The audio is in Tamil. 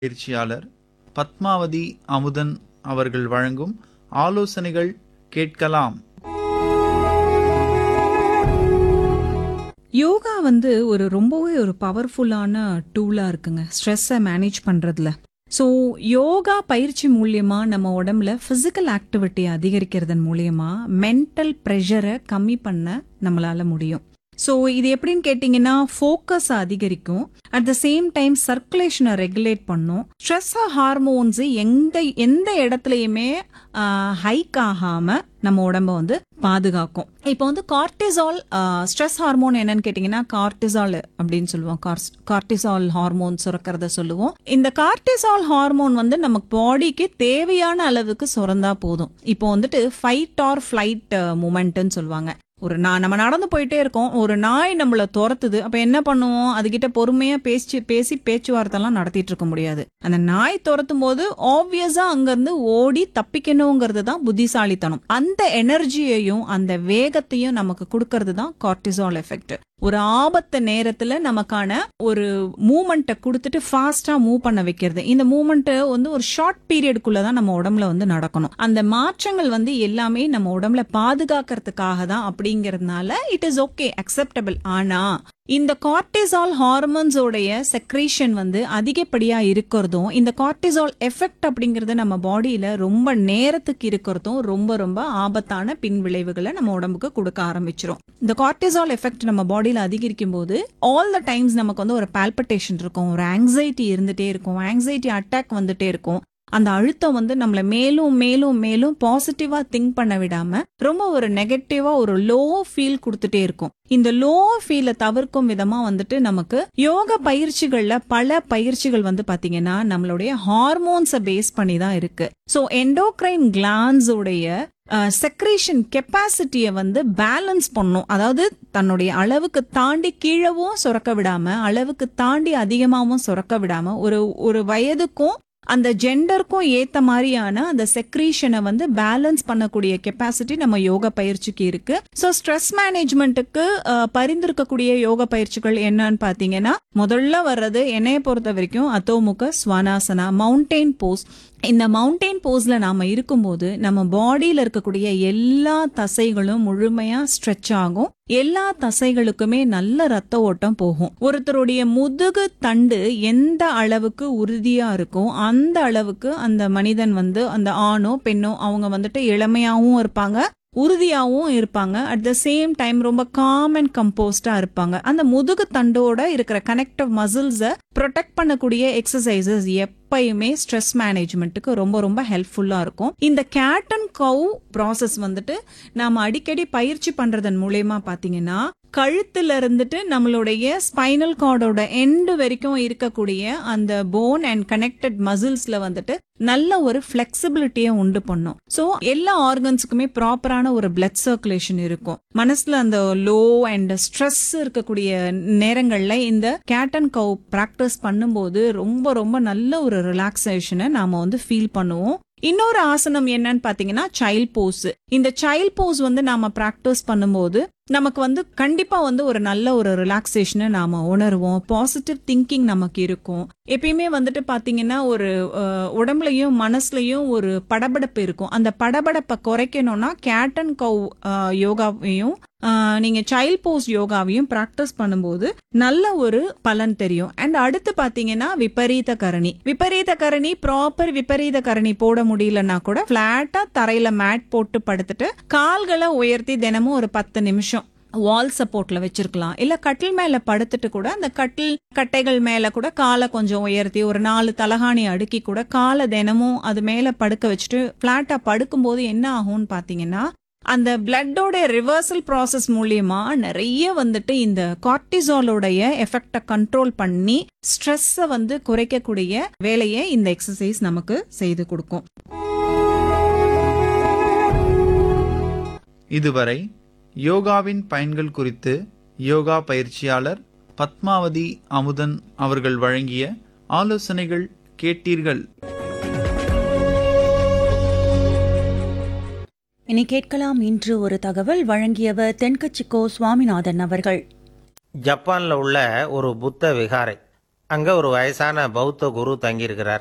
பயிற்சியாளர் பத்மாவதி அமுதன் அவர்கள் வழங்கும் ஆலோசனைகள் கேட்கலாம் யோகா வந்து ஒரு ரொம்பவே ஒரு பவர்ஃபுல்லான டூலா இருக்குங்க ஸ்ட்ரெஸ்ஸை மேனேஜ் பண்றதுல ஸோ யோகா பயிற்சி மூலியமா நம்ம உடம்புல பிசிக்கல் ஆக்டிவிட்டி அதிகரிக்கிறதன் மூலியமா மென்டல் ப்ரெஷரை கம்மி பண்ண நம்மளால முடியும் ஸோ இது எப்படின்னு கேட்டிங்கன்னா ஃபோக்கஸ் அதிகரிக்கும் அட் த சேம் டைம் சர்க்குலேஷனை ரெகுலேட் பண்ணும் ஸ்ட்ரெஸ் ஹார்மோன்ஸ் எந்த எந்த இடத்துலையுமே ஹைக் ஆகாம நம்ம உடம்ப வந்து பாதுகாக்கும் இப்போ வந்து கார்டிசால் ஸ்ட்ரெஸ் ஹார்மோன் என்னன்னு கேட்டிங்கன்னா கார்டிசால் அப்படின்னு சொல்லுவோம் கார்டிசால் ஹார்மோன் சுரக்கிறத சொல்லுவோம் இந்த கார்டிசால் ஹார்மோன் வந்து நமக்கு பாடிக்கு தேவையான அளவுக்கு சுரந்தா போதும் இப்போ வந்துட்டு ஃபைட் ஆர் ஃபிளைட் மூமெண்ட்னு சொல்லுவாங்க ஒரு நான் நம்ம நடந்து போயிட்டே இருக்கோம் ஒரு நாய் நம்மள துரத்துது அப்ப என்ன பண்ணுவோம் அதுகிட்ட பொறுமையா பேசி பேசி பேச்சுவார்த்தை எல்லாம் நடத்திட்டு இருக்க முடியாது அந்த நாய் துரத்தும் போது ஆப்வியஸா அங்க இருந்து ஓடி தப்பிக்கணுங்கிறது தான் புத்திசாலித்தனம் அந்த எனர்ஜியையும் அந்த வேகத்தையும் நமக்கு கொடுக்கறது தான் கார்டிசால் எஃபெக்ட் ஒரு ஆபத்து நேரத்துல நமக்கான ஒரு மூமெண்ட்டை கொடுத்துட்டு ஃபாஸ்டா மூவ் பண்ண வைக்கிறது இந்த மூமெண்ட் வந்து ஒரு ஷார்ட் பீரியடுக்குள்ள தான் நம்ம உடம்புல வந்து நடக்கணும் அந்த மாற்றங்கள் வந்து எல்லாமே நம்ம உடம்புல பாதுகாக்கிறதுக்காக தான் அப்படிங்கறதுனால இட் இஸ் ஓகே அக்செப்டபிள் ஆனா இந்த கார்டிசால் ஹார்மோன்ஸோடைய செக்ரேஷன் வந்து அதிகப்படியா இருக்கிறதும் இந்த கார்டிசால் எஃபெக்ட் அப்படிங்கறது நம்ம பாடியில ரொம்ப நேரத்துக்கு இருக்கிறதும் ரொம்ப ரொம்ப ஆபத்தான பின் விளைவுகளை நம்ம உடம்புக்கு கொடுக்க ஆரம்பிச்சிரும் இந்த கார்டிசால் எஃபெக்ட் நம்ம பாடியில அதிகரிக்கும் போது ஆல் த டைம்ஸ் நமக்கு வந்து ஒரு பால்பிட்டேஷன் இருக்கும் ஒரு ஆங்ஸைட்டி இருந்துட்டே இருக்கும் ஆங்ஸைட்டி அட்டாக் வந்துட்டே இருக்கும் அந்த அழுத்தம் வந்து நம்மள மேலும் மேலும் மேலும் பாசிட்டிவா திங்க் பண்ண விடாம ரொம்ப ஒரு நெகட்டிவா ஒரு லோ ஃபீல் கொடுத்துட்டே இருக்கும் இந்த லோ ஃபீலை தவிர்க்கும் விதமா வந்துட்டு நமக்கு யோக பயிற்சிகள்ல பல பயிற்சிகள் வந்து பாத்தீங்கன்னா நம்மளுடைய ஹார்மோன்ஸை பேஸ் பண்ணி தான் இருக்கு ஸோ எண்டோக்ரைன் கிளான்ஸோடைய செக்ரேஷன் கெப்பாசிட்டியை வந்து பேலன்ஸ் பண்ணும் அதாவது தன்னுடைய அளவுக்கு தாண்டி கீழவும் சுரக்க விடாம அளவுக்கு தாண்டி அதிகமாகவும் சுரக்க விடாம ஒரு ஒரு வயதுக்கும் அந்த ஜெண்டருக்கும் ஏத்த மாதிரியான அந்த செக்ரீஷனை வந்து பேலன்ஸ் பண்ணக்கூடிய கெப்பாசிட்டி நம்ம யோகா பயிற்சிக்கு இருக்கு ஸோ ஸ்ட்ரெஸ் மேனேஜ்மெண்ட்டுக்கு பரிந்துரைக்கக்கூடிய யோக பயிற்சிகள் என்னன்னு பாத்தீங்கன்னா முதல்ல வர்றது என்னைய பொறுத்த வரைக்கும் அத்தோமுக ஸ்வானாசனா மவுண்டெயின் போஸ் இந்த மவுண்டெயின் போஸ்ல நாம இருக்கும்போது நம்ம பாடியில இருக்கக்கூடிய எல்லா தசைகளும் முழுமையா ஸ்ட்ரெச் ஆகும் எல்லா தசைகளுக்குமே நல்ல ரத்த ஓட்டம் போகும் ஒருத்தருடைய முதுகு தண்டு எந்த அளவுக்கு உறுதியா இருக்கும் அந்த அளவுக்கு அந்த மனிதன் வந்து அந்த ஆணோ பெண்ணோ அவங்க வந்துட்டு இளமையாவும் இருப்பாங்க உறுதியாகவும் இருப்பாங்க அட் த சேம் டைம் ரொம்ப காம் அண்ட் கம்போஸ்டா இருப்பாங்க அந்த முதுகு தண்டோட இருக்கிற கனெக்டிவ் மசில்ஸை ப்ரொடெக்ட் பண்ணக்கூடிய எக்ஸசைசஸ் எப்பயுமே ஸ்ட்ரெஸ் மேனேஜ்மெண்ட்டுக்கு ரொம்ப ரொம்ப ஹெல்ப்ஃபுல்லா இருக்கும் இந்த கேட் அண்ட் கவ் ப்ராசஸ் வந்துட்டு நாம அடிக்கடி பயிற்சி பண்றதன் மூலயமா பாத்தீங்கன்னா கழுத்துல இருந்துட்டு நம்மளுடைய ஸ்பைனல் கார்டோட எண்டு வரைக்கும் இருக்கக்கூடிய அந்த போன் அண்ட் கனெக்டட் மசில்ஸ்ல வந்துட்டு நல்ல ஒரு பிளெக்சிபிலிட்டியை உண்டு பண்ணும் ஸோ எல்லா ஆர்கன்ஸுக்குமே ப்ராப்பரான ஒரு பிளட் சர்க்குலேஷன் இருக்கும் மனசுல அந்த லோ அண்ட் ஸ்ட்ரெஸ் இருக்கக்கூடிய நேரங்கள்ல இந்த கேட் அண்ட் கவ் ப்ராக்டிஸ் பண்ணும்போது ரொம்ப ரொம்ப நல்ல ஒரு ரிலாக்ஸேஷனை நாம வந்து ஃபீல் பண்ணுவோம் இன்னொரு ஆசனம் என்னன்னு பாத்தீங்கன்னா சைல்ட் போஸ் இந்த சைல்ட் போஸ் வந்து நாம பிராக்டிஸ் பண்ணும்போது நமக்கு வந்து கண்டிப்பா வந்து ஒரு நல்ல ஒரு ரிலாக்ஸேஷனை நாம உணர்வோம் பாசிட்டிவ் திங்கிங் நமக்கு இருக்கும் எப்பயுமே வந்துட்டு பாத்தீங்கன்னா ஒரு உடம்புலயும் மனசுலயும் ஒரு படபடப்பு இருக்கும் அந்த படபடப்பை குறைக்கணும்னா கேட் அண்ட் கவ் யோகாவையும் நீங்க சைல்ட் போஸ் யோகாவையும் பிராக்டிஸ் பண்ணும்போது நல்ல ஒரு பலன் தெரியும் அண்ட் அடுத்து பாத்தீங்கன்னா விபரீத கரணி விபரீத கரணி ப்ராப்பர் விபரீத கரணி போட முடியலன்னா கூட பிளாட்டா தரையில மேட் போட்டு படுத்துட்டு கால்களை உயர்த்தி தினமும் ஒரு பத்து நிமிஷம் வால் சப்போர்ட்ல வச்சிருக்கலாம் இல்ல கட்டில் மேல படுத்துட்டு கூட அந்த கட்டில் கட்டைகள் மேல கூட காலை கொஞ்சம் உயர்த்தி ஒரு நாலு தலகாணி அடுக்கி கூட காலை தினமும் அது மேல படுக்க வச்சுட்டு பிளாட்டா படுக்கும்போது என்ன ஆகும்னு பாத்தீங்கன்னா அந்த பிளட்டோட ரிவர்சல் ப்ராசஸ் மூலியமா நிறைய வந்துட்டு இந்த கார்டிசாலோடைய எஃபெக்டை கண்ட்ரோல் பண்ணி ஸ்ட்ரெஸ்ஸை வந்து குறைக்கக்கூடிய வேலையை இந்த எக்ஸசைஸ் நமக்கு செய்து கொடுக்கும் இதுவரை யோகாவின் பயன்கள் குறித்து யோகா பயிற்சியாளர் பத்மாவதி அமுதன் அவர்கள் வழங்கிய ஆலோசனைகள் கேட்டீர்கள் இனி கேட்கலாம் இன்று ஒரு தகவல் வழங்கியவர் தென்கட்சிக்கோ சுவாமிநாதன் அவர்கள் ஜப்பானில் உள்ள ஒரு புத்த விகாரை அங்க ஒரு வயசான பௌத்த குரு தங்கியிருக்கிறார்